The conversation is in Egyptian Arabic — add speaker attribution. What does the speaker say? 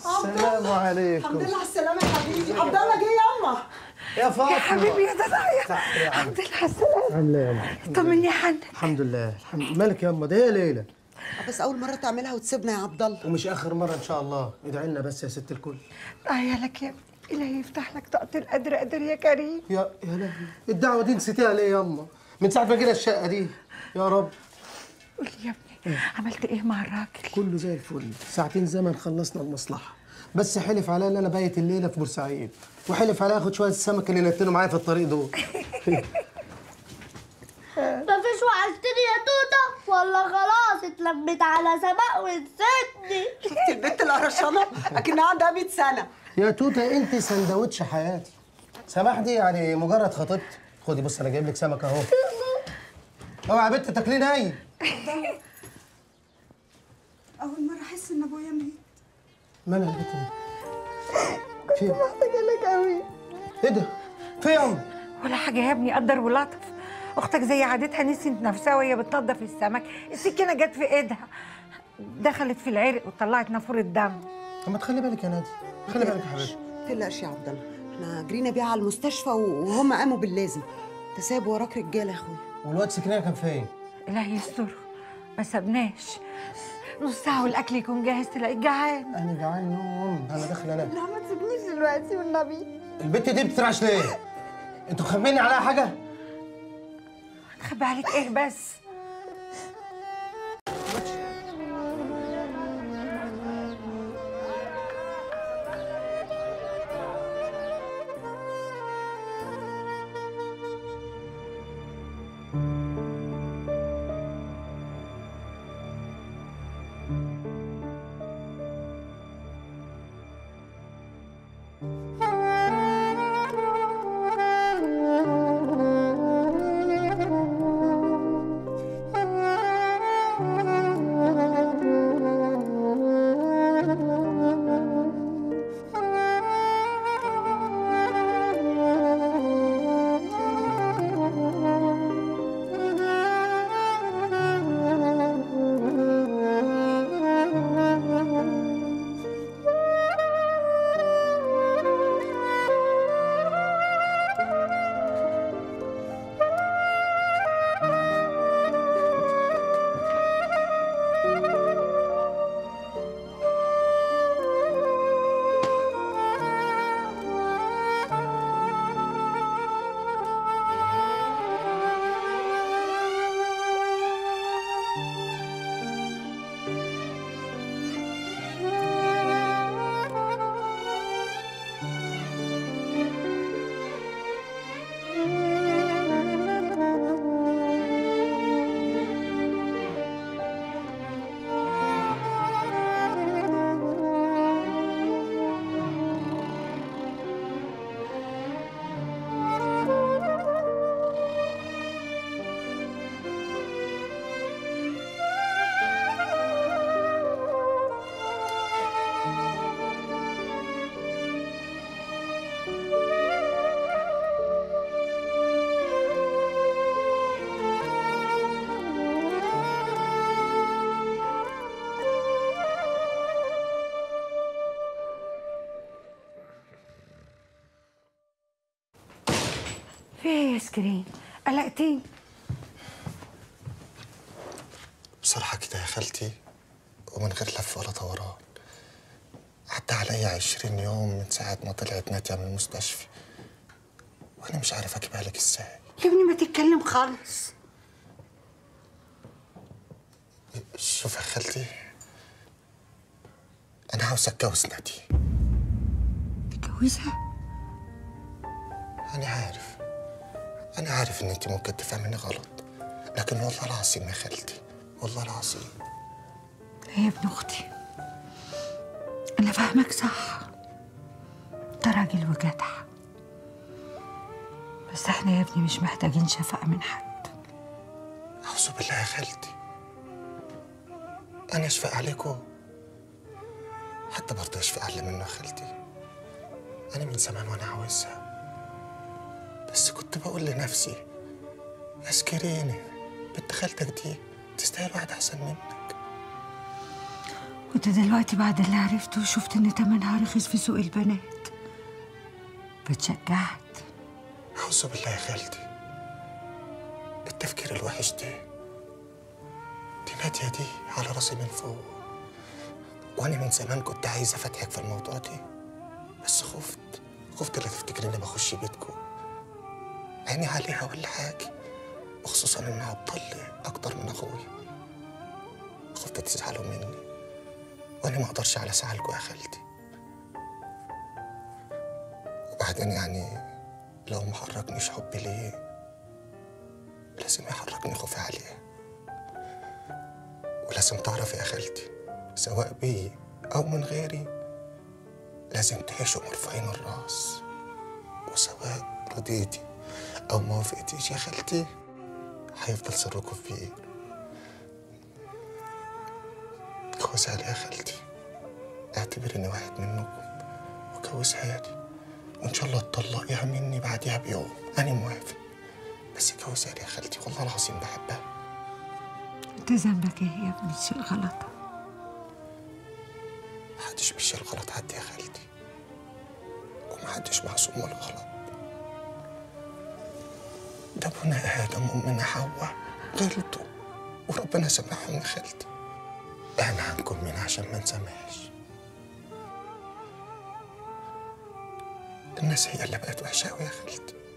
Speaker 1: السلام عليكم
Speaker 2: الحمد لله على السلامة يا حبيبي عبد الله جه ياما
Speaker 1: يا فاطمه
Speaker 3: يا حبيبي يا ضنايا
Speaker 1: تعالي يا عم
Speaker 3: الحمد لله على السلامة
Speaker 1: عامله ايه يا أم؟
Speaker 3: طمني يا حنان
Speaker 1: الحمد لله الحمد مالك يا اما ده هي ليله
Speaker 2: بس أول مرة تعملها وتسيبنا يا عبد الله
Speaker 1: ومش اخر مره ان شاء الله ادعي لنا بس يا ست الكل
Speaker 3: اه يا لك يا ابني إلهي يفتح لك طاقة القدر قدر يا كريم
Speaker 1: يا يا لهوي الدعوه دي نسيتيها ليه يا اما من ساعه ما جينا الشقه دي يا رب
Speaker 3: قول لي يا ابني عملت ايه مع الراجل
Speaker 1: كله زي الفل ساعتين زمن خلصنا المصلحه بس حلف عليا ان انا بايت الليله في بورسعيد وحلف عليا اخد شويه السمك اللي نتنوا معايا في الطريق دول
Speaker 4: مفيش وحشتني يا توتة ولا خلاص اتلمت على سماء ونسيتني
Speaker 2: شفتي البنت القرشانة أكنها عندها 100 سنة
Speaker 1: يا توته انت سندوتش حياتي سماح دي يعني مجرد خطيبتي خدي بص انا جايب لك سمك اهو اوعى يا بنت تاكلين ناي
Speaker 2: أول مرة أحس إن أبويا ميت
Speaker 1: مالها البنت دي؟ في
Speaker 3: محتاجة لك قوي
Speaker 1: ايه ده؟ في يا أم؟
Speaker 3: ولا حاجة يا ابني قدر ولطف أختك زي عادتها نسيت نفسها وهي بتنضف السمك السكينة جت في إيدها دخلت في العرق وطلعت نافورة دم
Speaker 1: طب ما تخلي بالك يا نادي خلي بالك يا حبيبي
Speaker 2: ما تقلقش يا عبد الله احنا جرينا بيها على المستشفى وهم قاموا باللازم انت سايب وراك رجاله يا اخويا
Speaker 1: والواد سكينه كان فين؟
Speaker 3: إلهي يستره ما سبناش نص ساعة والأكل يكون جاهز تلاقيك جعان
Speaker 1: انا جعان نوم انا داخل انام
Speaker 3: لا ما تسيبنيش دلوقتي والنبي
Speaker 1: البنت دي بتترعش ليه؟ انتوا مخبيني عليها حاجه؟
Speaker 3: خبي عليك إيه بس في إيه يا سكرين قلقتيني
Speaker 5: بصراحة كده يا خالتي ومن غير لف ولا دوران عدى عليا عشرين يوم من ساعة ما طلعت نادية من المستشفى وأنا مش عارف أجيبها لك إزاي
Speaker 3: يا ابني ما تتكلم خالص
Speaker 5: شوف يا خالتي أنا عاوز أتجوز نادية
Speaker 3: تتجوزها
Speaker 5: أنا عارف أنا عارف إن أنت ممكن تفهميني غلط لكن والله العظيم يا خالتي والله العظيم
Speaker 3: يا ابن اختي انا فاهمك صح انت راجل وجدع بس احنا يا ابني مش محتاجين شفقة من حد
Speaker 5: أعوذ بالله يا خالتي أنا أشفق عليكم حتى برضه أشفق على منه يا خالتي أنا من زمان وأنا عاوزها بس كنت بقول لنفسي يا سكريني بنت خالتك دي تستاهل واحد أحسن منك
Speaker 3: وانت دلوقتي بعد اللي عرفته وشفت ان تمنها رخيص في سوق البنات بتشجعت
Speaker 5: أعوذ بالله يا خالتي التفكير الوحش ده دي نادية دي على راسي من فوق وأنا من زمان كنت عايز أفتحك في الموضوع ده بس خفت خفت لا تفتكر إني بخش بيتكم عيني عليها ولا حاجة وخصوصا إنها بطلة أكتر من أخويا خفت تزعلوا مني وأنا ما أقدرش على زعلكوا يا خالتي وبعدين يعني لو ما حركنيش حبي ليه لازم يحركني خوفي عليه ولازم تعرفي يا خالتي سواء بي أو من غيري لازم تعيشوا مرفوعين الراس وسواء رضيتي أو ما وافقتيش يا خالتي هيفضل سركم في بيه جوزها لي يا خالتي اعتبريني واحد منكم وجوزها لي وإن شاء الله تطلقيها مني بعديها بيوم أنا موافق بس جوزها لي يا خالتي والله العظيم بحبها
Speaker 3: انت ذنبك ايه يا ابني تشيل غلطة
Speaker 5: محدش بيشيل غلط حد يا خالتي ومحدش معصوم من الغلط ده ابونا آدم وأمنا حواء غلطوا وربنا سامحهم يا خالتي احنا هنكون مين عشان ما نسامحش الناس هي اللي بقت وحشة أوي يا خالتي